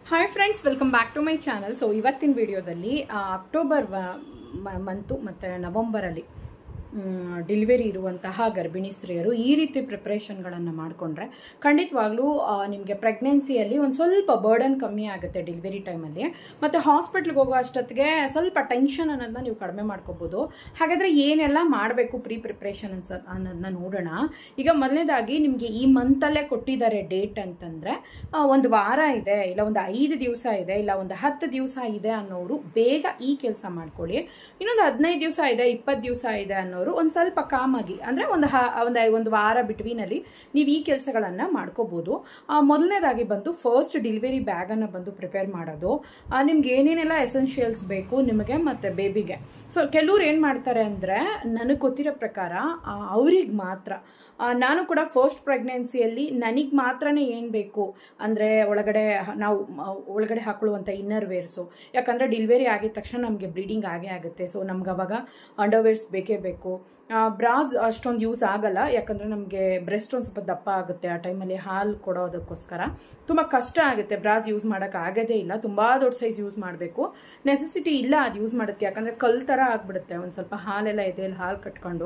hi friends welcome back to my channel so ಇವತ್ತಿನ ವಿಡಿಯೋದಲ್ಲಿ October month ಮತ್ತು ನವಂಬರಲ್ಲಿ delivery ಇರುವಂತಹ ಗರ್ಭಿಣಿ ಸ್ತ್ರೀಯರು ಈ ರೀತಿ ಪ್ರಿಪ್ರೇಷನ್ಗಳನ್ನು ಮಾಡಿಕೊಂಡ್ರೆ ಖಂಡಿತವಾಗ್ಲೂ ನಿಮಗೆ ಪ್ರೆಗ್ನೆನ್ಸಿಯಲ್ಲಿ ಒಂದು ಸ್ವಲ್ಪ ಬರ್ಡನ್ ಕಮ್ಮಿ ಆಗುತ್ತೆ ಡೆಲಿವರಿ ಟೈಮಲ್ಲಿ ಮತ್ತು ಹಾಸ್ಪಿಟ್ಲ್ಗೆ ಹೋಗೋ ಅಷ್ಟೊತ್ತಿಗೆ ಸ್ವಲ್ಪ ಟೆನ್ಷನ್ ಅನ್ನೋದನ್ನ ನೀವು ಕಡಿಮೆ ಮಾಡ್ಕೋಬೋದು ಹಾಗಾದರೆ ಏನೆಲ್ಲ ಮಾಡಬೇಕು ಪ್ರೀ ಪ್ರಿಪ್ರೇಷನ್ ಅನ್ಸ ಅನ್ನೋದನ್ನ ನೋಡೋಣ ಈಗ ಮೊದಲನೇದಾಗಿ ನಿಮಗೆ ಈ ಮಂತಲ್ಲೇ ಕೊಟ್ಟಿದ್ದಾರೆ ಡೇಟ್ ಅಂತಂದರೆ ಒಂದು ವಾರ ಇದೆ ಇಲ್ಲ ಒಂದು ಐದು ದಿವಸ ಇದೆ ಇಲ್ಲ ಒಂದು ಹತ್ತು ದಿವಸ ಇದೆ ಅನ್ನೋರು ಬೇಗ ಈ ಕೆಲಸ ಮಾಡ್ಕೊಳ್ಳಿ ಇನ್ನೊಂದು ಹದಿನೈದು ದಿವಸ ಇದೆ ಇಪ್ಪತ್ತು ದಿವಸ ಇದೆ ಅನ್ನೋರು ಒಂದು ಸ್ವಲ್ಪ ಕಾಮಾಗಿ ಅಂದರೆ ಒಂದು ಹ ಒಂದು ಒಂದು ವಾರ ಬಿಟ್ವೀನಲ್ಲಿ ನೀವು ಈ ಕೆಲಸಗಳನ್ನು ಮಾಡ್ಕೋಬೋದು ಮೊದಲನೇದಾಗಿ ಬಂದು ಫಸ್ಟ್ ಡಿಲಿವರಿ ಬ್ಯಾಗನ್ನು ಬಂದು ಪ್ರಿಪೇರ್ ಮಾಡೋದು ನಿಮ್ಗೆ ಏನೇನೆಲ್ಲ ಎಸೆನ್ಷಿಯಲ್ಸ್ ಬೇಕು ನಿಮಗೆ ಮತ್ತು ಬೇಬಿಗೆ ಸೊ ಕೆಲವ್ರು ಏನು ಮಾಡ್ತಾರೆ ಅಂದರೆ ನನಗೆ ಗೊತ್ತಿರೋ ಪ್ರಕಾರ ಅವ್ರಿಗೆ ಮಾತ್ರ ನಾನು ಕೂಡ ಫಸ್ಟ್ ಪ್ರೆಗ್ನೆನ್ಸಿಯಲ್ಲಿ ನನಗೆ ಮಾತ್ರನೇ ಏನು ಬೇಕು ಅಂದರೆ ಒಳಗಡೆ ನಾವು ಒಳಗಡೆ ಹಾಕೊಳ್ಳುವಂಥ ಇನ್ನರ್ ವೇರ್ಸು ಯಾಕಂದರೆ ಡಿಲಿವರಿ ಆಗಿದ ತಕ್ಷಣ ನಮಗೆ ಬ್ಲೀಡಿಂಗ್ ಆಗೇ ಆಗುತ್ತೆ ಸೊ ನಮ್ಗೆ ಅವಾಗ ಅಂಡರ್ವೇರ್ಸ್ ಬೇಕೇ ಬೇಕು ಬ್ರಾಸ್ ಅಷ್ಟೊಂದು ಯೂಸ್ ಆಗಲ್ಲ ಯಾಕಂದರೆ ನಮಗೆ ಬ್ರೆಸ್ಟ್ ಒಂದು ಸ್ವಲ್ಪ ದಪ್ಪ ಆಗುತ್ತೆ ಆ ಟೈಮಲ್ಲಿ ಹಾಲು ಕೊಡೋದಕ್ಕೋಸ್ಕರ ತುಂಬ ಕಷ್ಟ ಆಗುತ್ತೆ ಬ್ರಾಸ್ ಯೂಸ್ ಮಾಡೋಕೆ ಆಗೋದೇ ಇಲ್ಲ ತುಂಬ ದೊಡ್ಡ ಸೈಜ್ ಯೂಸ್ ಮಾಡಬೇಕು ನೆಸೆಸಿಟಿ ಇಲ್ಲ ಅದು ಯೂಸ್ ಮಾಡೋದಕ್ಕೆ ಯಾಕಂದರೆ ಕಲ್ ಥರ ಆಗಿಬಿಡುತ್ತೆ ಒಂದು ಸ್ವಲ್ಪ ಹಾಲೆಲ್ಲ ಎದೆಯಲ್ಲಿ ಹಾಲು ಕಟ್ಕೊಂಡು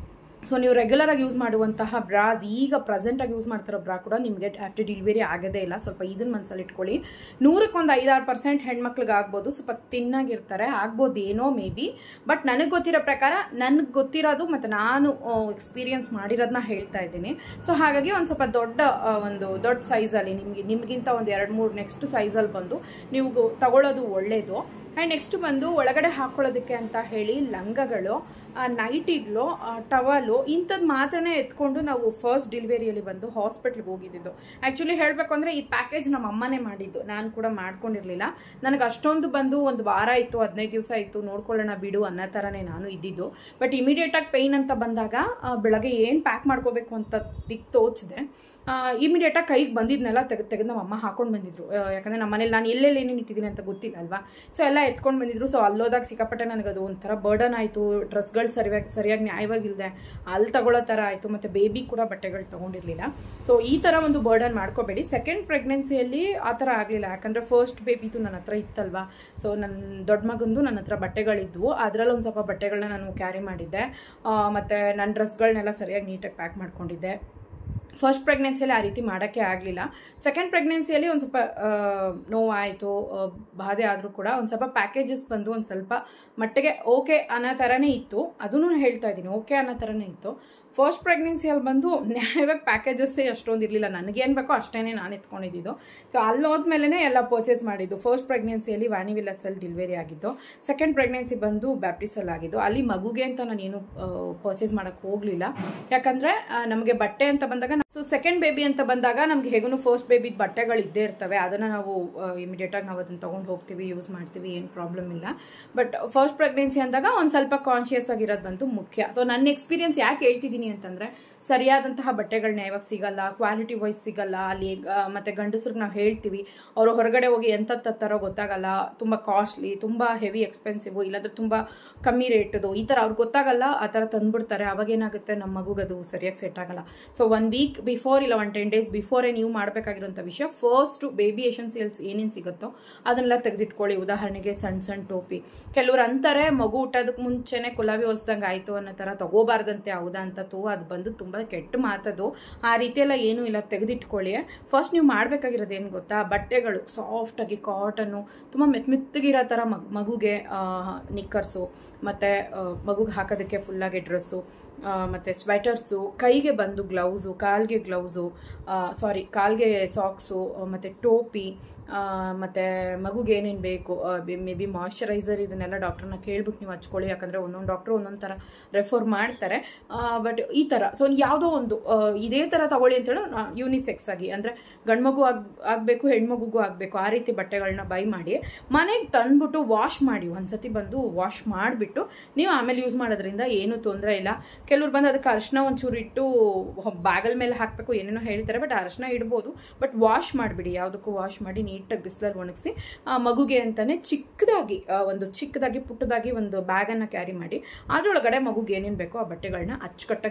ಸೊ ನೀವು ರೆಗ್ಯುಲರ್ ಆಗಿ ಯೂಸ್ ಮಾಡುವಂತಹ ಬ್ರಾಸ್ ಈಗ ಪ್ರೆಸೆಂಟ್ ಆಗಿ ಯೂಸ್ ಮಾಡ್ತಿರೋ ಬ್ರಾ ಕೂಡ ನಿಮಗೆ ಆಫ್ಟರ್ ಡೆಲಿವರಿ ಆಗೋದೇ ಇಲ್ಲ ಸ್ವಲ್ಪ ಇದನ್ನ ಮನಸ್ಸಲ್ಲಿ ಇಟ್ಕೊಳ್ಳಿ ನೂರಕ್ಕೊಂದು ಐದಾರು ಪರ್ಸೆಂಟ್ ಹೆಣ್ಮಕ್ಳಿಗೆ ಆಗ್ಬೋದು ಸ್ವಲ್ಪ ತಿನ್ನಾಗಿರ್ತಾರೆ ಆಗ್ಬೋದು ಏನೋ ಮೇ ಬಿ ಬಟ್ ನನಗೆ ಗೊತ್ತಿರೋ ಪ್ರಕಾರ ನನಗೆ ಗೊತ್ತಿರೋದು ಮತ್ತು ನಾನು ಎಕ್ಸ್ಪೀರಿಯನ್ಸ್ ಮಾಡಿರೋದನ್ನ ಹೇಳ್ತಾ ಇದ್ದೀನಿ ಸೊ ಹಾಗಾಗಿ ಒಂದು ಸ್ವಲ್ಪ ದೊಡ್ಡ ಒಂದು ದೊಡ್ಡ ಸೈಜಲ್ಲಿ ನಿಮಗೆ ನಿಮಗಿಂತ ಒಂದು ಎರಡು ಮೂರು ನೆಕ್ಸ್ಟ್ ಸೈಜಲ್ಲಿ ಬಂದು ನೀವು ತಗೊಳ್ಳೋದು ಒಳ್ಳೆಯದು ಆ್ಯಂಡ್ ನೆಕ್ಸ್ಟ್ ಬಂದು ಒಳಗಡೆ ಹಾಕೊಳ್ಳೋದಕ್ಕೆ ಅಂತ ಹೇಳಿ ಲಂಗಗಳು ನೈಟಿಗಳು ಟವಲು ಇಂಥದ್ದು ಮಾತ್ರನೇ ಎತ್ಕೊಂಡು ನಾವು ಫಸ್ಟ್ ಡೆಲಿವರಿಯಲ್ಲಿ ಬಂದು ಹಾಸ್ಪಿಟ್ಲ್ಗೆ ಹೋಗಿದ್ದು ಆ್ಯಕ್ಚುಲಿ ಹೇಳಬೇಕು ಅಂದರೆ ಈ ಪ್ಯಾಕೇಜ್ ನಮ್ಮ ಅಮ್ಮನೇ ಮಾಡಿದ್ದು ನಾನು ಕೂಡ ಮಾಡ್ಕೊಂಡಿರಲಿಲ್ಲ ನನಗೆ ಅಷ್ಟೊಂದು ಬಂದು ಒಂದು ವಾರ ಇತ್ತು ಹದಿನೈದು ದಿವಸ ಇತ್ತು ನೋಡ್ಕೊಳ್ಳೋಣ ಬಿಡು ಅನ್ನೋ ಥರನೇ ನಾನು ಇದ್ದಿದ್ದು ಬಟ್ ಇಮಿಡಿಯೇಟಾಗಿ ಪೈನ್ ಅಂತ ಬಂದಾಗ ಬೆಳಗ್ಗೆ ಏನು ಪ್ಯಾಕ್ ಮಾಡ್ಕೋಬೇಕು ಅಂತ ದಿಕ್ ತೋಚಿದೆ ಇಮಿಡಿಯೇಟಾಗಿ ಕೈಗೆ ಬಂದಿದ್ನೆಲ್ಲ ತೆಗೆದು ತೆಗೆದು ನಮ್ಮ ಅಮ್ಮ ಹಾಕೊಂಡು ಬಂದಿದ್ರು ಯಾಕಂದರೆ ನಮ್ಮ ಮನೇಲಿ ನಾನು ಎಲ್ಲೆಲ್ಲಿ ಏನೇನು ಇಟ್ಟಿದ್ದೀನಿ ಅಂತ ಗೊತ್ತಿಲ್ಲ ಅಲ್ವಾ ಸೊ ಎಲ್ಲ ಎತ್ಕೊಂಡು ಬಂದಿದ್ರು ಸೊ ಅಲ್ಲೋದಾಗ ಸಿಕ್ಕಾಪಟ್ಟೆ ನನಗದು ಒಂಥರ ಬರ್ಡನ್ ಆಯಿತು ಡ್ರೆಸ್ಗಳು ಸರಿಯಾಗಿ ಸರಿಯಾಗಿ ನ್ಯಾಯವಾಗಿಲ್ಲದೆ ಅಲ್ಲಿ ತಗೊಳ್ಳೋ ಥರ ಆಯಿತು ಮತ್ತು ಬೇಬಿ ಕೂಡ ಬಟ್ಟೆಗಳು ತೊಗೊಂಡಿರಲಿಲ್ಲ ಸೊ ಈ ಥರ ಒಂದು ಬರ್ಡನ್ ಮಾಡ್ಕೋಬೇಡಿ ಸೆಕೆಂಡ್ ಪ್ರೆಗ್ನೆನ್ಸಿಯಲ್ಲಿ ಆ ಥರ ಆಗಲಿಲ್ಲ ಯಾಕಂದರೆ ಫಸ್ಟ್ ಬೇಬಿದು ನನ್ನ ಹತ್ರ ಇತ್ತಲ್ವಾ ಸೊ ನನ್ನ ದೊಡ್ಡ ಮಗಂದು ನನ್ನ ಹತ್ರ ಬಟ್ಟೆಗಳಿದ್ವು ಅದರಲ್ಲಿ ಒಂದು ಸ್ವಲ್ಪ ಬಟ್ಟೆಗಳನ್ನ ನಾನು ಕ್ಯಾರಿ ಮಾಡಿದ್ದೆ ಮತ್ತು ನನ್ನ ಡ್ರೆಸ್ಗಳನ್ನೆಲ್ಲ ಸರಿಯಾಗಿ ನೀಟಾಗಿ ಪ್ಯಾಕ್ ಮಾಡ್ಕೊಂಡಿದ್ದೆ ಫಸ್ಟ್ ಪ್ರೆಗ್ನೆನ್ಸಿಯಲ್ಲಿ ಆ ರೀತಿ ಮಾಡೋಕ್ಕೆ ಆಗಲಿಲ್ಲ ಸೆಕೆಂಡ್ ಪ್ರೆಗ್ನೆನ್ಸಿಯಲ್ಲಿ ಒಂದು ಸ್ವಲ್ಪ ನೋವಾಯಿತು ಬಾಧೆ ಆದರೂ ಕೂಡ ಒಂದು ಸ್ವಲ್ಪ ಪ್ಯಾಕೇಜಸ್ ಬಂದು ಒಂದು ಸ್ವಲ್ಪ ಮಟ್ಟಿಗೆ ಓಕೆ ಅನ್ನೋ ಥರನೇ ಇತ್ತು ಅದನ್ನು ಹೇಳ್ತಾ ಇದ್ದೀನಿ ಓಕೆ ಅನ್ನೋ ಥರನೇ ಇತ್ತು ಫಸ್ಟ್ ಪ್ರೆಗ್ನೆನ್ಸಿಯಲ್ಲಿ ಬಂದು ನ್ಯಾಯವಾಗಿ ಪ್ಯಾಕೇಜಸ್ಸೇ ಅಷ್ಟೊಂದು ಇರಲಿಲ್ಲ ನನಗೇನು ಬೇಕೋ ಅಷ್ಟೇ ನಾನು ಎತ್ಕೊಂಡಿದ್ದು ಸೊ ಅಲ್ಲಿ ಹೋದ್ಮೇಲೆ ಎಲ್ಲ ಪರ್ಚೇಸ್ ಮಾಡಿದ್ದು ಫಸ್ಟ್ ಪ್ರೆಗ್ನೆನ್ಸಿಯಲ್ಲಿ ವಾಣಿವಿಲಾಸಲ್ಲಿ ಡೆಲಿವರಿ ಆಗಿದ್ದು ಸೆಕೆಂಡ್ ಪ್ರೆಗ್ನೆನ್ಸಿ ಬಂದು ಬ್ಯಾಪ್ಟಿಸಲ್ಲಿ ಆಗಿದ್ದು ಅಲ್ಲಿ ಮಗುಗೆ ಅಂತ ನಾನೇನು ಪರ್ಚೇಸ್ ಮಾಡೋಕ್ಕೆ ಹೋಗಲಿಲ್ಲ ಯಾಕಂದರೆ ನಮಗೆ ಬಟ್ಟೆ ಅಂತ ಬಂದಾಗ ಸೊ ಸೆಕೆಂಡ್ ಬೇಬಿ ಅಂತ ಬಂದಾಗ ನಮ್ಗೆ ಹೇಗೂ ಫಸ್ಟ್ ಬೇಬಿದು ಬಟ್ಟೆಗಳು ಇದ್ದೇ ಇರ್ತವೆ ಅದನ್ನು ನಾವು ಇಮಿಡಿಯೇಟಾಗಿ ನಾವು ಅದನ್ನು ತೊಗೊಂಡು ಹೋಗ್ತೀವಿ ಯೂಸ್ ಮಾಡ್ತೀವಿ ಏನು ಪ್ರಾಬ್ಲಮ್ ಇಲ್ಲ ಬಟ್ ಫಸ್ಟ್ ಪ್ರೆಗ್ನೆನ್ಸಿ ಅಂದಾಗ ಒಂದು ಸ್ವಲ್ಪ ಕಾನ್ಷಿಯಸ್ ಆಗಿರೋದು ಬಂತು ಮುಖ್ಯ ಸೊ ನನ್ನ ಎಕ್ಸ್ಪೀರಿಯನ್ಸ್ ಯಾಕೆ ಹೇಳ್ತಿದ್ದೀನಿ ಅಂತಂದರೆ ಸರಿಯಾದಂತಹ ಬಟ್ಟೆಗಳನ್ನ ಯಾವಾಗ ಸಿಗಲ್ಲ ಕ್ವಾಲಿಟಿ ವೈಸ್ ಸಿಗಲ್ಲ ಅಲ್ಲಿ ಮತ್ತು ಗಂಡಸ್ರಿಗೆ ನಾವು ಹೇಳ್ತೀವಿ ಅವರು ಹೊರಗಡೆ ಹೋಗಿ ಎಂಥದ್ದು ತತ್ತಾರೋ ಗೊತ್ತಾಗಲ್ಲ ತುಂಬ ಕಾಸ್ಟ್ಲಿ ತುಂಬ ಹೆವಿ ಎಕ್ಸ್ಪೆನ್ಸಿವ್ ಇಲ್ಲಾಂದ್ರೆ ತುಂಬ ಕಮ್ಮಿ ರೇಟದು ಈ ಥರ ಅವ್ರಿಗೆ ಗೊತ್ತಾಗಲ್ಲ ಆ ಥರ ತಂದುಬಿಡ್ತಾರೆ ಅವಾಗ ಏನಾಗುತ್ತೆ ನಮ್ಮ ಮಗುಗದು ಸರಿಯಾಗಿ ಸೆಟ್ ಆಗಲ್ಲ ಸೊ ಒನ್ ವೀಕ್ ಬಿಫೋರ್ ಇಲ್ಲ ಒನ್ ಟೆನ್ ಡೇಸ್ ಬಿಫೋರೇ ನೀವು ಮಾಡಬೇಕಾಗಿರೋಂಥ ವಿಷಯ ಫಸ್ಟ್ ಬೇಬಿ ಎಸೆನ್ಸಿಯಲ್ಸ್ ಏನೇನು ಸಿಗುತ್ತೋ ಅದನ್ನೆಲ್ಲ ತೆಗೆದಿಟ್ಕೊಳ್ಳಿ ಉದಾಹರಣೆಗೆ ಸಣ್ಣ ಸಣ್ಣ ಟೋಪಿ ಕೆಲವ್ರು ಅಂತಾರೆ ಮಗು ಊಟದಕ್ಕೆ ಮುಂಚೆನೆ ಕುಲಾವಿ ಹೊಲ್ಸ್ದಂಗೆ ಆಯಿತು ಅನ್ನೋ ಥರ ತಗೋಬಾರ್ದಂತೆ ಹೌದಾ ಅಂತ ತೋ ಅದು ಬಂದು ತುಂಬ ಕೆಟ್ಟ ಮಾತದು ಆ ರೀತಿಯೆಲ್ಲ ಏನೂ ಇಲ್ಲ ತೆಗೆದಿಟ್ಕೊಳ್ಳಿ ಫಸ್ಟ್ ನೀವು ಮಾಡಬೇಕಾಗಿರೋದು ಏನು ಗೊತ್ತಾ ಬಟ್ಟೆಗಳು ಸಾಫ್ಟಾಗಿ ಕಾಟನ್ನು ತುಂಬ ಮೆತ್ತ ಮೆತ್ತಗಿರೋ ಥರ ಮಗ್ ಮಗುಗೆ ನಿಕ್ಕರ್ಸು ಮತ್ತು ಮಗುಗೆ ಹಾಕೋದಕ್ಕೆ ಫುಲ್ಲಾಗಿ ಡ್ರೆಸ್ಸು ಮತ್ತು ಸ್ವೆಟರ್ಸು ಕೈಗೆ ಬಂದು ಗ್ಲೌಸು ಕಾಲ್ಗೆ ಗ್ಲೌಸು ಸಾರಿ ಕಾಲ್ಗೆ ಸಾಕ್ಸು ಮತ್ತು ಟೋಪಿ ಮತ್ತು ಮಗುಗೆ ಏನೇನು ಬೇಕು ಮೇ ಬಿ ಮಾಯ್ಶ್ಚರೈಸರ್ ಇದನ್ನೆಲ್ಲ ಡಾಕ್ಟ್ರನ್ನ ಕೇಳ್ಬಿಟ್ಟು ನೀವು ಹಚ್ಕೊಳ್ಳಿ ಯಾಕಂದರೆ ಒಂದೊಂದು ಡಾಕ್ಟ್ರು ಒಂದೊಂದು ಥರ ರೆಫರ್ ಮಾಡ್ತಾರೆ ಬಟ್ ಈ ಥರ ಸೊ ಯಾವುದೋ ಒಂದು ಇದೇ ಥರ ತಗೊಳ್ಳಿ ಅಂತೇಳಿ ಯೂನಿಸೆಕ್ಸ್ ಆಗಿ ಅಂದರೆ ಗಂಡ್ಮಗು ಆಗ್ ಆಗಬೇಕು ಹೆಣ್ಮಗುಗೂ ಆಗಬೇಕು ಆ ರೀತಿ ಬಟ್ಟೆಗಳನ್ನ ಬೈ ಮಾಡಿ ಮನೆಗೆ ತಂದ್ಬಿಟ್ಟು ವಾಶ್ ಮಾಡಿ ಒಂದ್ಸತಿ ಬಂದು ವಾಶ್ ಮಾಡಿಬಿಟ್ಟು ನೀವು ಆಮೇಲೆ ಯೂಸ್ ಮಾಡೋದ್ರಿಂದ ಏನೂ ತೊಂದರೆ ಇಲ್ಲ ಕೆಲವ್ರು ಬಂದು ಅದಕ್ಕೆ ಅರಿಶಿನ ಒಂಚೂರು ಇಟ್ಟು ಬ್ಯಾಗಲ್ ಮೇಲೆ ಹಾಕಬೇಕು ಏನೇನೋ ಹೇಳ್ತಾರೆ ಬಟ್ ಅರಿಶಿನ ಇಡ್ಬೋದು ಬಟ್ ವಾಶ್ ಮಾಡಿಬಿಡಿ ಯಾವುದಕ್ಕೂ ವಾಶ್ ಮಾಡಿ ನೀಟಾಗಿ ಬಿಸಿಲಲ್ಲಿ ಒಣಗಿಸಿ ಮಗುಗೆ ಅಂತಾನೆ ಚಿಕ್ಕದಾಗಿ ಒಂದು ಚಿಕ್ಕದಾಗಿ ಪುಟ್ಟದಾಗಿ ಒಂದು ಬ್ಯಾಗನ್ನು ಕ್ಯಾರಿ ಮಾಡಿ ಅದರೊಳಗಡೆ ಮಗುಗೆ ಏನೇನು ಬೇಕೋ ಆ ಬಟ್ಟೆಗಳನ್ನ ಅಚ್ಚುಕಟ್ಟಾಗಿ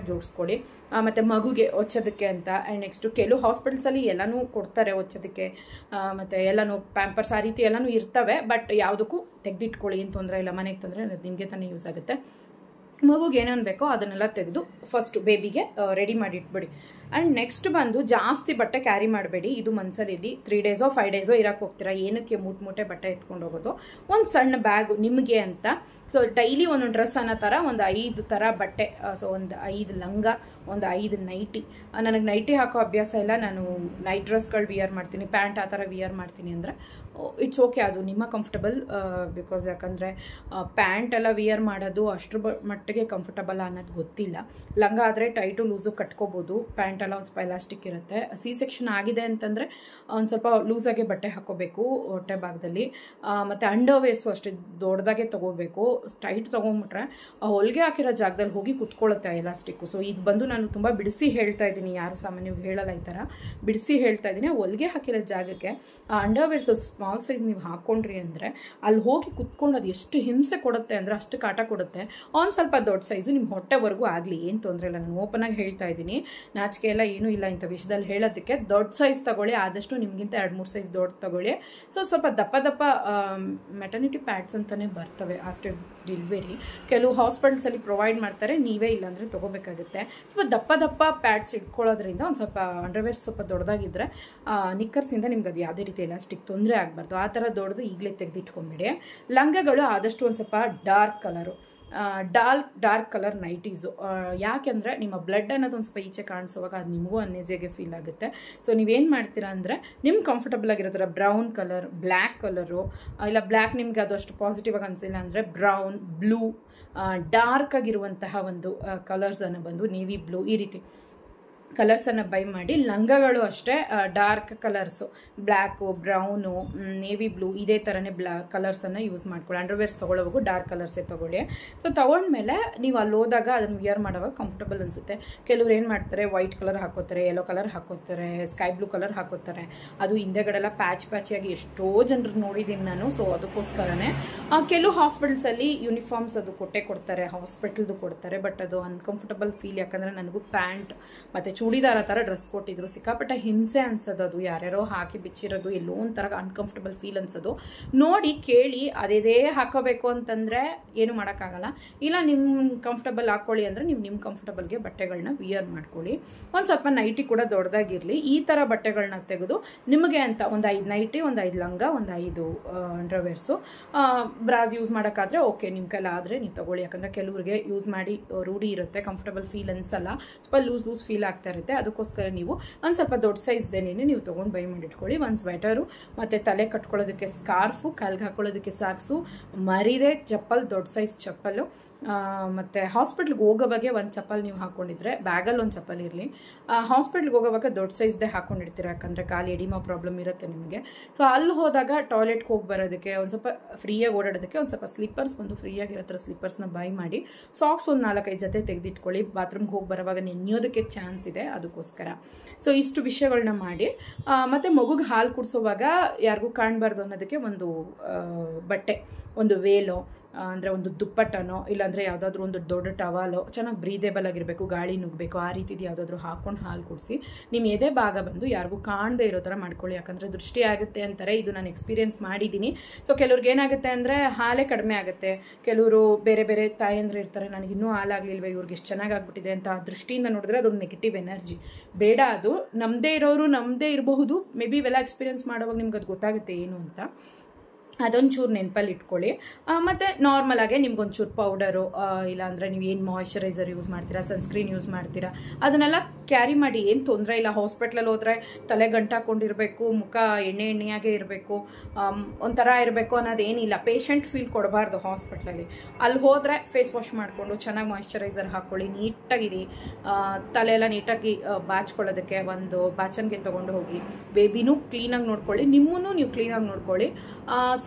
ನೀಟಾಗಿ ಜೋಡಿಸ್ಕೊಳ್ಳಿ ಆ, ಮತ್ತೆ ಮಗುಗೆ ಒಚ್ಚೋದಕ್ಕೆ ಅಂತ ಆ್ಯಂಡ್ ನೆಕ್ಸ್ಟು ಕೆಲವು ಹಾಸ್ಪಿಟಲ್ಸಲ್ಲಿ ಎಲ್ಲನೂ ಕೊಡ್ತಾರೆ ಒಚ್ಚೋದಕ್ಕೆ ಆ, ಮತ್ತೆ ಎಲ್ಲನೂ ಪ್ಯಾಂಪರ್ಸ್ ಆ ರೀತಿ ಎಲ್ಲನೂ ಇರ್ತವೆ ಬಟ್ ಯಾವುದಕ್ಕೂ ತೆಗೆದಿಟ್ಕೊಳ್ಳಿ ಏನು ತೊಂದರೆ ಇಲ್ಲ ಮನೆಗೆ ತಂದರೆ ಅದು ನಿಮಗೆ ತಾನೇ ಯೂಸ್ ಆಗುತ್ತೆ ಮಗುಗೆ ಏನೇನು ಬೇಕೋ ಅದನ್ನೆಲ್ಲ ತೆಗೆದು ಫಸ್ಟ್ ಬೇಬಿಗೆ ರೆಡಿ ಮಾಡಿ ಇಟ್ಬಿಡಿ ಆ್ಯಂಡ್ ನೆಕ್ಸ್ಟ್ ಬಂದು ಜಾಸ್ತಿ ಬಟ್ಟೆ ಕ್ಯಾರಿ ಮಾಡಬೇಡಿ ಇದು ಮನ್ಸಲ್ಲಿ ತ್ರೀ ಡೇಸೋ ಫೈವ್ ಡೇಸೋ ಇರಕ್ಕೆ ಹೋಗ್ತೀರಾ ಏನಕ್ಕೆ ಮೂಟ್ ಮೂಟೆ ಬಟ್ಟೆ ಎತ್ಕೊಂಡು ಹೋಗೋದು ಒಂದು ಸಣ್ಣ ಬ್ಯಾಗ್ ನಿಮಗೆ ಅಂತ ಸೊ ಡೈಲಿ ಒಂದೊಂದು ಡ್ರೆಸ್ ಅನ್ನೋ ಥರ ಒಂದು ಐದು ಥರ ಬಟ್ಟೆ ಸೊ ಒಂದು ಐದು ಲಂಗ ಒಂದು ಐದು ನೈಟಿ ನನಗೆ ನೈಟಿ ಹಾಕೋ ಅಭ್ಯಾಸ ಇಲ್ಲ ನಾನು ನೈಟ್ ಡ್ರೆಸ್ಗಳು ವಿಯರ್ ಮಾಡ್ತೀನಿ ಪ್ಯಾಂಟ್ ಆ ಥರ ವಿಯರ್ ಮಾಡ್ತೀನಿ ಅಂದರೆ ಇಟ್ಸ್ ಓಕೆ ಅದು ನಿಮ್ಮ ಕಂಫರ್ಟಬಲ್ ಬಿಕಾಸ್ ಯಾಕಂದರೆ ಪ್ಯಾಂಟ್ ಎಲ್ಲ ವಿಯರ್ ಮಾಡೋದು ಅಷ್ಟ್ರ ಬ ಮಟ್ಟಿಗೆ ಕಂಫರ್ಟಬಲ್ ಅನ್ನೋದು ಗೊತ್ತಿಲ್ಲ ಲಂಗ ಆದರೆ ಟೈಟು ಲೂಸು ಕಟ್ಕೋಬೋದು ಪ್ಯಾಂಟ್ ಎಲ್ಲ ಒಂದು ಸ್ವಲ್ಪ ಎಲಾಸ್ಟಿಕ್ ಇರುತ್ತೆ ಸಿ ಸೆಕ್ಷನ್ ಆಗಿದೆ ಅಂತಂದರೆ ಒಂದು ಸ್ವಲ್ಪ ಲೂಸಾಗೆ ಬಟ್ಟೆ ಹಾಕೋಬೇಕು ಹೊಟ್ಟೆ ಭಾಗದಲ್ಲಿ ಮತ್ತು ಅಂಡರ್ವೇರ್ಸು ಅಷ್ಟೇ ದೊಡ್ಡದಾಗೆ ತೊಗೋಬೇಕು ಟೈಟ್ ತೊಗೊಂಬಿಟ್ರೆ ಆ ಹೊಲಿಗೆ ಹಾಕಿರೋ ಜಾಗದಲ್ಲಿ ಹೋಗಿ ಕುತ್ಕೊಳ್ಳುತ್ತೆ ಎಲಾಸ್ಟಿಕ್ಕು ಸೊ ಇದು ಬಂದು ನಾನು ತುಂಬ ಬಿಡಿಸಿ ಹೇಳ್ತಾ ಇದ್ದೀನಿ ಯಾರು ಸಾಮಾನ್ಯವಾಗಿ ಹೇಳಲ್ಲ ಈ ಥರ ಬಿಡಿಸಿ ಹೇಳ್ತಾ ಇದ್ದೀನಿ ಹೊಲಿಗೆ ಹಾಕಿರೋ ಜಾಗಕ್ಕೆ ಆ ಅಂಡರ್ವೇರ್ಸು ಸ್ಮಾಲ್ ಸೈಜ್ ನೀವು ಹಾಕ್ಕೊಂಡ್ರಿ ಅಂದರೆ ಅಲ್ಲಿ ಹೋಗಿ ಕುತ್ಕೊಂಡು ಅದು ಎಷ್ಟು ಹಿಂಸೆ ಕೊಡುತ್ತೆ ಅಂದರೆ ಅಷ್ಟು ಕಾಟ ಕೊಡುತ್ತೆ ಒಂದು ಸ್ವಲ್ಪ ದೊಡ್ಡ ಸೈಜು ನಿಮ್ಮ ಹೊಟ್ಟೆವರೆಗೂ ಆಗಲಿ ಏನು ತೊಂದರೆ ಇಲ್ಲ ನಾನು ಓಪನ್ ಆಗಿ ಹೇಳ್ತಾ ಇದ್ದೀನಿ ನಾಚಿಕೆ ಎಲ್ಲ ಏನೂ ಇಲ್ಲ ಇಂಥ ವಿಷಯದಲ್ಲಿ ಹೇಳೋದಕ್ಕೆ ದೊಡ್ಡ ಸೈಜ್ ತಗೊಳ್ಳಿ ಆದಷ್ಟು ನಿಮಗಿಂತ ಎರಡು ಮೂರು ಸೈಜ್ ದೊಡ್ಡ ತಗೊಳ್ಳಿ ಸೊ ಸ್ವಲ್ಪ ದಪ್ಪ ದಪ್ಪ ಮೆಟರ್ನಿಟಿ ಪ್ಯಾಡ್ಸ್ ಅಂತಲೇ ಬರ್ತವೆ ಆಫ್ಟರ್ ಡೆಲಿವರಿ ಕೆಲವು ಹಾಸ್ಪಿಟಲ್ಸಲ್ಲಿ ಪ್ರೊವೈಡ್ ಮಾಡ್ತಾರೆ ನೀವೇ ಇಲ್ಲಾಂದರೆ ತೊಗೋಬೇಕಾಗುತ್ತೆ ಸ್ವಲ್ಪ ದಪ್ಪ ದಪ್ಪ ಪ್ಯಾಡ್ಸ್ ಇಟ್ಕೊಳ್ಳೋದ್ರಿಂದ ಒಂದು ಸ್ವಲ್ಪ ಅಂಡರ್ವೇರ್ ಸ್ವಲ್ಪ ದೊಡ್ಡದಾಗಿದ್ದರೆ ನಿಕ್ಕರ್ಸಿಂದ ನಿಮ್ಗೆ ಅದು ಯಾವುದೇ ರೀತಿ ಎಲಾಸ್ಟಿಕ್ ತೊಂದರೆ ಆಗಬಾರ್ದು ಆ ಥರ ದೊಡ್ಡದು ಈಗಲೇ ತೆಗೆದಿಟ್ಕೊಂಬಿಡಿ ಲಂಗಗಳು ಆದಷ್ಟು ಒಂದು ಸ್ವಲ್ಪ dark colour dark dark colour nighties ಯಾಕೆಂದರೆ ನಿಮ್ಮ ಬ್ಲಡ್ ಅನ್ನೋದು ಒಂದು ಸ್ವಲ್ಪ ಈಚೆ ಕಾಣಿಸುವಾಗ ಅದು ನಿಮಗೂ ಅನ್ನೇಸಿಯಾಗೆ ಫೀಲ್ ಆಗುತ್ತೆ ಸೊ ನೀವೇನು ಮಾಡ್ತೀರಾ ಅಂದರೆ ನಿಮ್ಗೆ ಕಂಫರ್ಟಬಲ್ ಆಗಿರೋ ಥರ ಬ್ರೌನ್ ಕಲರ್ ಬ್ಲ್ಯಾಕ್ ಕಲರು ಇಲ್ಲ ಬ್ಲ್ಯಾಕ್ ನಿಮ್ಗೆ ಅದು ಅಷ್ಟು ಪಾಸಿಟಿವ್ ಆಗಿ ಅನಿಸಿಲ್ಲ ಅಂದರೆ ಬ್ರೌನ್ ಬ್ಲೂ ಡಾರ್ಕ್ ಆಗಿರುವಂತಹ ಒಂದು ಕಲರ್ಸನ್ನು ಬಂದು ನೇವಿ ಬ್ಲೂ ಈ ರೀತಿ ಕಲರ್ಸನ್ನು ಬೈ ಮಾಡಿ ಲಂಗಗಳು ಅಷ್ಟೇ dark colours black brown navy blue ಇದೇ ಥರನೇ ಬ್ಲಾ ಕಲರ್ಸನ್ನು ಯೂಸ್ ಮಾಡ್ಕೊಳ್ಳಿ ಅಂಡರ್ವೇರ್ಸ್ ತೊಗೊಳ್ಳೋವಾಗೂ ಡಾರ್ಕ್ ಕಲರ್ಸೇ ತೊಗೊಳ್ಳಿ ಸೊ ತೊಗೊಂಡ್ಮೇಲೆ ನೀವು ಅಲ್ಲಿ ಹೋದಾಗ ಅದನ್ನು ವಿಯರ್ ಮಾಡೋವಾಗ ಕಂಫರ್ಟಬಲ್ ಅನಿಸುತ್ತೆ ಕೆಲವ್ರು ಏನು ಮಾಡ್ತಾರೆ ವೈಟ್ ಕಲರ್ ಹಾಕೋತಾರೆ ಯೆಲ್ಲೋ ಕಲರ್ ಹಾಕೋತಾರೆ ಸ್ಕೈ ಬ್ಲೂ ಕಲರ್ ಹಾಕೋತಾರೆ ಅದು ಹಿಂದೆಗಡೆಲ್ಲ ಪ್ಯಾಚ್ ಪ್ಯಾಚಿಯಾಗಿ ಎಷ್ಟೋ ಜನರು ನೋಡಿದ್ದೀನಿ ನಾನು ಸೊ ಅದಕ್ಕೋಸ್ಕರನೇ ಕೆಲವು ಹಾಸ್ಪಿಟಲ್ಸಲ್ಲಿ ಯೂನಿಫಾರ್ಮ್ಸ್ ಅದು ಕೊಟ್ಟೆ ಕೊಡ್ತಾರೆ ಹಾಸ್ಪಿಟಲ್ದು ಕೊಡ್ತಾರೆ ಬಟ್ ಅದು ಅನ್ಕಂಫರ್ಟಬಲ್ ಫೀಲ್ ಯಾಕಂದರೆ ನನಗೂ ಪ್ಯಾಂಟ್ ಮತ್ತು ಚೂಡಿದಾರ ಥರ ಡ್ರೆಸ್ ಕೊಟ್ಟಿದ್ರು ಸಿಕ್ಕಾಪಟ್ಟೆ ಹಿಂಸೆ ಅನ್ಸೋದು ಅದು ಯಾರ್ಯಾರೋ ಹಾಕಿ ಬಿಚ್ಚಿರೋದು ಎಲ್ಲೋ ಒಂಥರ ಅನ್ಕಂಫರ್ಟಬಲ್ ಫೀಲ್ ಅನ್ಸೋದು ನೋಡಿ ಕೇಳಿ ಅದೇದೇ ಹಾಕೋಬೇಕು ಅಂತಂದರೆ ಏನು ಮಾಡೋಕ್ಕಾಗಲ್ಲ ಇಲ್ಲ ನಿಮ್ಮ ಕಂಫರ್ಟಬಲ್ ಹಾಕ್ಕೊಳ್ಳಿ ಅಂದರೆ ನೀವು ನಿಮ್ಮ ಕಂಫರ್ಟಬಲ್ಗೆ ಬಟ್ಟೆಗಳನ್ನ ವಿಯರ್ ಮಾಡ್ಕೊಳ್ಳಿ ಒಂದು ಸ್ವಲ್ಪ ನೈಟಿ ಕೂಡ ದೊಡ್ಡದಾಗಿರಲಿ ಈ ಥರ ಬಟ್ಟೆಗಳನ್ನ ತೆಗೆದು ನಿಮಗೆ ಅಂತ ಒಂದು ಐದು ನೈಟಿ ಒಂದು ಐದು ಲಂಗ ಒಂದು ಐದು ಅಂಡರ್ವೇರ್ಸು ಬ್ರಾಸ್ ಯೂಸ್ ಮಾಡೋಕ್ಕಾದ್ರೆ ಓಕೆ ನಿಮ್ಮ ಕೈಲ ಆದರೆ ನೀವು ತಗೊಳ್ಳಿ ಯಾಕಂದರೆ ಕೆಲವ್ರಿಗೆ ಯೂಸ್ ಮಾಡಿ ರೂಢಿ ಇರುತ್ತೆ ಕಂಫರ್ಟಬಲ್ ಫೀಲ್ ಅನ್ಸಲ್ಲ ಸ್ವಲ್ಪ ಲೂಸ್ ಲೂಸ್ ಫೀಲ್ ಆಗ್ತಾ ಇರುತ್ತೆ ಅದಕ್ಕೋಸ್ಕರ ನೀವು ಒಂದು ಸ್ವಲ್ಪ ದೊಡ್ಡ ಸೈಜ್ದೇನೆ ನೀವು ತೊಗೊಂಡು ಬೈ ಮಾಡಿಟ್ಕೊಳ್ಳಿ ಒಂದು ಸ್ವೆಟರು ಮತ್ತು ತಲೆ ಕಟ್ಕೊಳ್ಳೋದಕ್ಕೆ ಸ್ಕಾರ್ಫು ಕಾಲ್ಗೆ ಹಾಕೊಳ್ಳೋದಕ್ಕೆ ಸಾಕ್ಸು ಮರಿದೆ ಚಪ್ಪಲ್ ದೊಡ್ಡ ಸೈಜ್ ಚಪ್ಪಲು ಮತ್ತು ಹಾಸ್ಪಿಟ್ಲ್ಗೆ ಹೋಗೋ ಬಗ್ಗೆ ಒಂದು ಚಪ್ಪಲ್ ನೀವು ಹಾಕ್ಕೊಂಡಿದ್ರೆ ಬ್ಯಾಗಲ್ಲಿ ಒಂದು ಚಪ್ಪಲ್ ಇರಲಿ ಹಾಸ್ಪಿಟ್ಲ್ಗೆ ಹೋಗೋವಾಗ ದೊಡ್ಡ ಸೈಜ್ದೇ ಹಾಕ್ಕೊಂಡಿರ್ತೀರ ಯಾಕಂದರೆ ಕಾಲು ಎಡಿಮೋ ಪ್ರಾಬ್ಲಮ್ ಇರುತ್ತೆ ನಿಮಗೆ ಸೊ ಅಲ್ಲಿ ಹೋದಾಗ ಟಾಯ್ಲೆಟ್ಗೆ ಹೋಗಿ ಬರೋದಕ್ಕೆ ಒಂದು ಸ್ವಲ್ಪ ಫ್ರೀಯಾಗಿ ಓಡಾಡೋದಕ್ಕೆ ಒಂದು ಸ್ವಲ್ಪ ಸ್ಲಿಪ್ಪರ್ಸ್ ಬಂದು ಫ್ರೀಯಾಗಿರೋ ಥರ ಸ್ಲಿಪ್ಪರ್ಸ್ನ ಬೈ ಮಾಡಿ ಸಾಕ್ಸ್ ಒಂದು ನಾಲ್ಕೈದು ಜೊತೆ ತೆಗೆದಿಟ್ಕೊಳ್ಳಿ ಬಾತ್ರೂಮ್ಗೆ ಹೋಗಿ ಬರೋವಾಗ ನೆನೆಯೋದಕ್ಕೆ ಚಾನ್ಸ್ ಇದೆ ಅದಕ್ಕೋಸ್ಕರ ಸೊ ಇಷ್ಟು ವಿಷಯಗಳನ್ನ ಮಾಡಿ ಮತ್ತು ಮಗುಗೆ ಹಾಲು ಕುಡಿಸೋವಾಗ ಯಾರಿಗೂ ಕಾಣಬಾರ್ದು ಅನ್ನೋದಕ್ಕೆ ಒಂದು ಬಟ್ಟೆ ಒಂದು ವೇಲೋ ಅಂದರೆ ಒಂದು ದುಪ್ಪಟ್ಟನೋ ಇಲ್ಲಾಂದರೆ ಯಾವುದಾದ್ರೂ ಒಂದು ದೊಡ್ಡ ಟವಾಲೋ ಚೆನ್ನಾಗಿ ಬ್ರೀದೇಬಲ್ ಆಗಿರಬೇಕು ಗಾಳಿ ನುಗ್ಗಬೇಕು ಆ ರೀತಿದು ಯಾವುದಾದ್ರೂ ಹಾಕ್ಕೊಂಡು ಹಾಲು ಕುಡಿಸಿ ನಿಮ್ಮ ಎದೆ ಭಾಗ ಬಂದು ಯಾರಿಗೂ ಕಾಣದೇ ಇರೋ ಥರ ಮಾಡ್ಕೊಳ್ಳಿ ಯಾಕಂದರೆ ದೃಷ್ಟಿ ಆಗುತ್ತೆ ಅಂತಾರೆ ಇದು ನಾನು ಎಕ್ಸ್ಪೀರಿಯೆನ್ಸ್ ಮಾಡಿದ್ದೀನಿ ಸೊ ಕೆಲವ್ರಿಗೆ ಏನಾಗುತ್ತೆ ಅಂದರೆ ಹಾಲೇ ಕಡಿಮೆ ಆಗುತ್ತೆ ಕೆಲವರು ಬೇರೆ ಬೇರೆ ತಾಯಂದ್ರೆ ಇರ್ತಾರೆ ನನಗೆ ಇನ್ನೂ ಹಾಲಾಗಲಿಲ್ವ ಇವ್ರಿಗೆ ಎಷ್ಟು ಚೆನ್ನಾಗಿ ಆಗ್ಬಿಟ್ಟಿದೆ ಅಂತ ಆ ದೃಷ್ಟಿಯಿಂದ ನೋಡಿದ್ರೆ ಅದೊಂದು ನೆಗೆಟಿವ್ ಎನರ್ಜಿ ಬೇಡ ಅದು ನಮ್ಮದೇ ಇರೋರು ನಮ್ಮದೇ ಇರಬಹುದು ಮೇ ಬಿ ಇವೆಲ್ಲ ಎಕ್ಸ್ಪೀರಿಯೆನ್ಸ್ ಮಾಡೋವಾಗ ನಿಮ್ಗೆ ಅದು ಗೊತ್ತಾಗುತ್ತೆ ಏನು ಅಂತ ಅದೊಂಚೂರು ನೆನಪಲ್ಲಿ ಇಟ್ಕೊಳ್ಳಿ ಮತ್ತು ನಾರ್ಮಲಾಗೆ ನಿಮ್ಗೊಂಚೂರು ಪೌಡರು ಇಲ್ಲಾಂದರೆ ನೀವು ಏನು ಮಾಯ್ಶ್ಚರೈಸರ್ ಯೂಸ್ ಮಾಡ್ತೀರಾ ಸನ್ಸ್ಕ್ರೀನ್ ಯೂಸ್ ಮಾಡ್ತೀರಾ ಅದನ್ನೆಲ್ಲ ಕ್ಯಾರಿ ಮಾಡಿ ಏನು ತೊಂದರೆ ಇಲ್ಲ ಹಾಸ್ಪಿಟ್ಲಲ್ಲಿ ಹೋದರೆ ತಲೆ ಗಂಟಾಕೊಂಡಿರಬೇಕು ಮುಖ ಎಣ್ಣೆ ಎಣ್ಣೆಯಾಗೆ ಇರಬೇಕು ಒಂಥರ ಇರಬೇಕು ಅನ್ನೋದೇನಿಲ್ಲ ಪೇಷಂಟ್ ಫೀಲ್ ಕೊಡಬಾರ್ದು ಹಾಸ್ಪಿಟ್ಲಲ್ಲಿ ಅಲ್ಲಿ ಹೋದರೆ ಫೇಸ್ ವಾಶ್ ಮಾಡಿಕೊಂಡು ಚೆನ್ನಾಗಿ ಮಾಯ್ಶ್ಚರೈಸರ್ ಹಾಕ್ಕೊಳ್ಳಿ ನೀಟಾಗಿರಿ ತಲೆ ಎಲ್ಲ ನೀಟಾಗಿ ಬಾಚ್ಕೊಳ್ಳೋದಕ್ಕೆ ಒಂದು ಬಾಚನ್ಗೆ ತೊಗೊಂಡು ಹೋಗಿ ಬೇಬಿನೂ ಕ್ಲೀನಾಗಿ ನೋಡ್ಕೊಳ್ಳಿ ನಿಮ್ಮನ್ನು ನೀವು ಕ್ಲೀನಾಗಿ ನೋಡ್ಕೊಳ್ಳಿ ಸಿ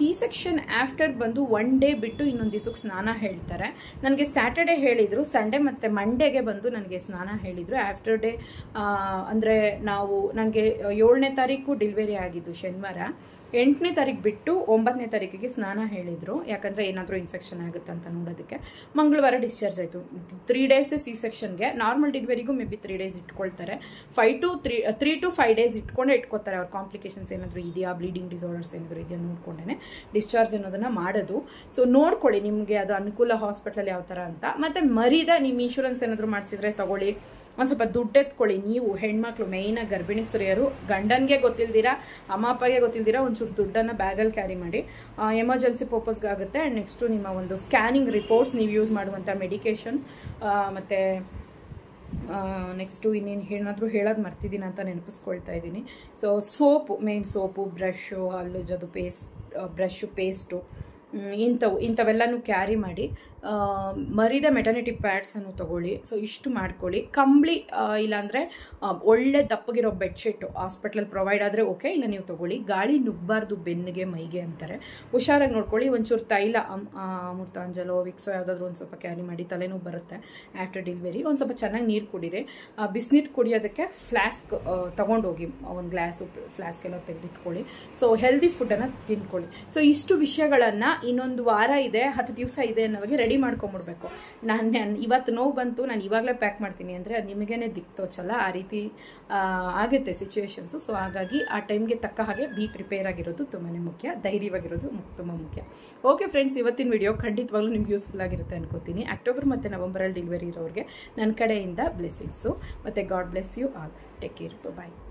ಸಿ ಸೆಕ್ಷನ್ ಆಫ್ಟರ್ ಬಂದು ಒನ್ ಡೇ ಬಿಟ್ಟು ಇನ್ನೊಂದು ದಿವಸಕ್ಕೆ ಸ್ನಾನ ಹೇಳ್ತಾರೆ ನನಗೆ ಸ್ಯಾಟರ್ಡೆ ಹೇಳಿದರು ಸಂಡೇ ಮತ್ತು ಮಂಡೇಗೆ ಬಂದು ನನಗೆ ಸ್ನಾನ ಹೇಳಿದರು ಆಫ್ಟರ್ ಡೇ ಅಂದರೆ ನಾವು ನನಗೆ ಏಳನೇ ತಾರೀಕು ಡೆಲಿವರಿ ಆಗಿದ್ದು ಶನಿವಾರ ಎಂಟನೇ ತಾರೀಕು ಬಿಟ್ಟು ಒಂಬತ್ತನೇ ತಾರೀಕಿಗೆ ಸ್ನಾನ ಹೇಳಿದರು ಯಾಕಂದರೆ ಏನಾದರೂ ಇನ್ಫೆಕ್ಷನ್ ಆಗುತ್ತೆ ಅಂತ ನೋಡೋದಕ್ಕೆ ಮಂಗಳವಾರ ಡಿಸ್ಚಾರ್ಜ್ ಆಯಿತು ತ್ರೀ ಡೇಸ್ ಸಿ ಸೆಕ್ಷನ್ಗೆ ನಾರ್ಮಲ್ ಡೆಲಿವರಿಗೂ ಮೇ ಬಿ ತ್ರೀ ಡೇಸ್ ಇಟ್ಕೊಳ್ತಾರೆ five to three three to five days ಇಟ್ಕೊಂಡೇ ಇಟ್ಕೋತಾರೆ ಅವ್ರ ಕಾಂಪ್ಲಿಕೇಶನ್ಸ್ ಏನಾದರೂ ಇದೆಯಾ ಬ್ಲೀಡಿಂಗ್ ಡಿಸಾರ್ಡರ್ಸ್ ಏನಾದರೂ ಇದೆಯಾ ನೋಡ್ಕೊಂಡೇ ಡಿಸ್ಚಾರ್ಜ್ ಅನ್ನೋದನ್ನ ಮಾಡೋದು ಸೊ ನೋಡ್ಕೊಳ್ಳಿ ನಿಮಗೆ ಅದು ಅನುಕೂಲ ಹಾಸ್ಪಿಟಲ್ ಯಾವ ಥರ ಅಂತ ಮತ್ತೆ ಮರಿದ ನಿಮ್ಮ ಇನ್ಶೂರೆನ್ಸ್ ಏನಾದರೂ ಮಾಡಿಸಿದ್ರೆ ತಗೊಳ್ಳಿ ಒಂದು ಸ್ವಲ್ಪ ದುಡ್ಡು ಎತ್ಕೊಳ್ಳಿ ನೀವು ಹೆಣ್ಮಕ್ಳು ಮೇಯ್ನಾಗಿ ಗರ್ಭಿಣಿ ಸ್ತ್ರೀಯರು ಗಂಡನಿಗೆ ಗೊತ್ತಿಲ್ದಿರಾ ಅಮ್ಮ ಅಪ್ಪಗೆ ಗೊತ್ತಿಲ್ದಿರಾ ಒಂಚೂರು ದುಡ್ಡನ್ನು ಬ್ಯಾಗಲ್ಲಿ ಕ್ಯಾರಿ ಮಾಡಿ ಎಮರ್ಜೆನ್ಸಿ ಪರ್ಪಸ್ಗೆ ಆಗುತ್ತೆ ಆ್ಯಂಡ್ ನೆಕ್ಸ್ಟು ನಿಮ್ಮ ಒಂದು ಸ್ಕ್ಯಾನಿಂಗ್ ರಿಪೋರ್ಟ್ಸ್ ನೀವು ಯೂಸ್ ಮಾಡುವಂಥ ಮೆಡಿಕೇಶನ್ ಮತ್ತು ನೆಕ್ಸ್ಟು ಇನ್ನೇನು ಏನಾದರೂ ಹೇಳೋದು ಮರ್ತಿದ್ದೀನಿ ಅಂತ ನೆನಪಿಸ್ಕೊಳ್ತಾ ಇದ್ದೀನಿ so soap main soap brush ಹಲ್ಲುಜದು ಪೇಸ್ಟ್ ಬ್ರಷು ಪೇಸ್ಟು ಇಂಥವು ಇಂಥವೆಲ್ಲನೂ ಕ್ಯಾರಿ ಮಾಡಿ ಮರಿದ ಮೆಟರ್ನಿಟಿ ಪ್ಯಾಡ್ಸನ್ನು ತಗೊಳ್ಳಿ ಸೊ ಇಷ್ಟು ಮಾಡ್ಕೊಳ್ಳಿ ಕಂಬ್ಳಿ ಇಲ್ಲಾಂದರೆ ಒಳ್ಳೆ ದಪ್ಪಗಿರೋ ಬೆಡ್ಶೀಟು ಹಾಸ್ಪಿಟ್ಲಲ್ಲಿ ಪ್ರೊವೈಡ್ ಆದರೆ ಓಕೆ ಇಲ್ಲ ನೀವು ತಗೊಳ್ಳಿ ಗಾಳಿ ನುಗ್ಗಬಾರ್ದು ಬೆನ್ನಿಗೆ ಮೈಗೆ ಅಂತಾರೆ ಹುಷಾರಾಗಿ ನೋಡ್ಕೊಳ್ಳಿ ಒಂಚೂರು ತೈಲ ಅಮೃತಾಂಜಲೋ ವಿಕ್ಸೋ ಯಾವುದಾದ್ರೂ ಒಂದು ಸ್ವಲ್ಪ ಕ್ಯಾರಿ ಮಾಡಿ ತಲೆನೋವು ಬರುತ್ತೆ ಆಫ್ಟರ್ ಡೆಲಿವರಿ ಒಂದು ಸ್ವಲ್ಪ ಚೆನ್ನಾಗಿ ನೀರು ಕುಡೀರಿ ಬಿಸಿನೀರು ಕುಡಿಯೋದಕ್ಕೆ ಫ್ಲಾಸ್ಕ್ ತೊಗೊಂಡೋಗಿ ಒಂದು ಗ್ಲಾಸು ಫ್ಲಾಸ್ಕ್ ಎಲ್ಲ ತೆಗೆದಿಟ್ಕೊಳ್ಳಿ ಸೊ ಹೆಲ್ದಿ ಫುಡ್ಡನ್ನು ತಿನ್ಕೊಳ್ಳಿ ಸೊ ಇಷ್ಟು ವಿಷಯಗಳನ್ನು ಇನ್ನೊಂದು ವಾರ ಇದೆ ಹತ್ತು ದಿವಸ ಇದೆ ಅನ್ನೋವಾಗ ರೆಡಿ ಮಾಡ್ಕೊಂಬಿಡ್ಬೇಕು ನಾನು ನಾನು ಇವತ್ತು ನೋವು ಬಂತು ನಾನು ಇವಾಗಲೇ ಪ್ಯಾಕ್ ಮಾಡ್ತೀನಿ ಅಂದರೆ ಅದು ನಿಮಗೇನೆ ದಿಕ್ ತೋಚಲ್ಲ ಆ ರೀತಿ ಆಗುತ್ತೆ ಸಿಚುವೇಶನ್ಸು ಸೊ ಹಾಗಾಗಿ ಆ ಟೈಮ್ಗೆ ತಕ್ಕ ಹಾಗೆ ಬಿ ಪ್ರಿಪೇರ್ ಆಗಿರೋದು ತುಂಬಾ ಮುಖ್ಯ ಧೈರ್ಯವಾಗಿರೋದು ತುಂಬ ಮುಖ್ಯ ಓಕೆ ಫ್ರೆಂಡ್ಸ್ ಇವತ್ತಿನ ವಿಡಿಯೋ ಖಂಡಿತವಾಗ್ಲೂ ನಿಮ್ಗೆ ಯೂಸ್ಫುಲ್ ಆಗಿರುತ್ತೆ ಅನ್ಕೋತೀನಿ ಅಕ್ಟೋಬರ್ ಮತ್ತು ನವಂಬರಲ್ಲಿ ಡೆಲಿವರಿ ಇರೋರಿಗೆ ನನ್ನ ಕಡೆಯಿಂದ ಬ್ಲೆಸ್ಸಿಂಗ್ಸು ಮತ್ತು God bless you all take care bye